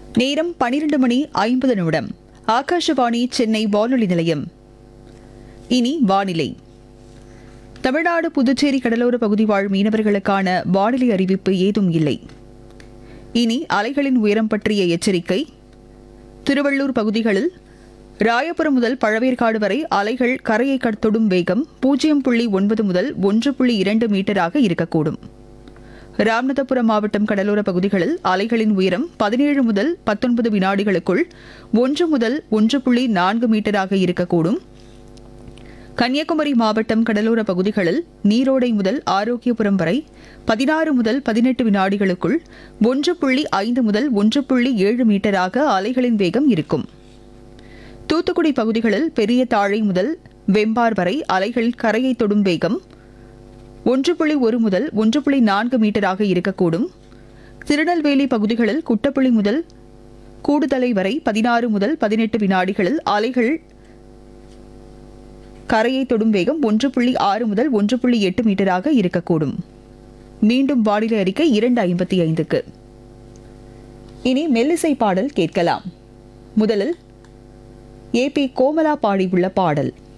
நேரம் பனிரெண்டு மணி ஐம்பது நிமிடம் ஆகாஷவாணி சென்னை வானொலி நிலையம் இனி வானிலை தமிழ்நாடு புதுச்சேரி கடலோர பகுதி வாழ் மீனவர்களுக்கான வானிலை அறிவிப்பு ஏதும் இல்லை இனி அலைகளின் உயரம் பற்றிய எச்சரிக்கை திருவள்ளூர் பகுதிகளில் ராயபுரம் முதல் பழவேற்காடு வரை அலைகள் கரையை தொடும் வேகம் பூஜ்ஜியம் புள்ளி ஒன்பது முதல் ஒன்று புள்ளி இரண்டு மீட்டராக இருக்கக்கூடும் ராமநாதபுரம் மாவட்டம் கடலோர பகுதிகளில் அலைகளின் உயரம் பதினேழு முதல் பத்தொன்பது வினாடிகளுக்குள் ஒன்று முதல் ஒன்று புள்ளி நான்கு மீட்டராக இருக்கக்கூடும் கன்னியாகுமரி மாவட்டம் கடலோர பகுதிகளில் நீரோடை முதல் ஆரோக்கியபுரம் வரை பதினாறு முதல் பதினெட்டு வினாடிகளுக்குள் ஒன்று புள்ளி ஐந்து முதல் ஒன்று புள்ளி ஏழு மீட்டராக அலைகளின் வேகம் இருக்கும் தூத்துக்குடி பகுதிகளில் பெரிய தாழை முதல் வெம்பார் வரை அலைகள் கரையை தொடும் வேகம் ஒன்று புள்ளி ஒரு முதல் ஒன்று புள்ளி நான்கு மீட்டராக இருக்கக்கூடும் திருநெல்வேலி பகுதிகளில் குட்டப்புள்ளி முதல் கூடுதலை வரை பதினாறு முதல் பதினெட்டு வினாடிகளில் அலைகள் கரையை தொடும் வேகம் ஒன்று புள்ளி ஆறு முதல் ஒன்று புள்ளி எட்டு மீட்டராக இருக்கக்கூடும் மீண்டும் வானிலை அறிக்கை இரண்டு ஐம்பத்தி ஐந்துக்கு இனி மெல்லிசை பாடல் கேட்கலாம் முதலில் ஏ பி கோமலா பாடியுள்ள பாடல்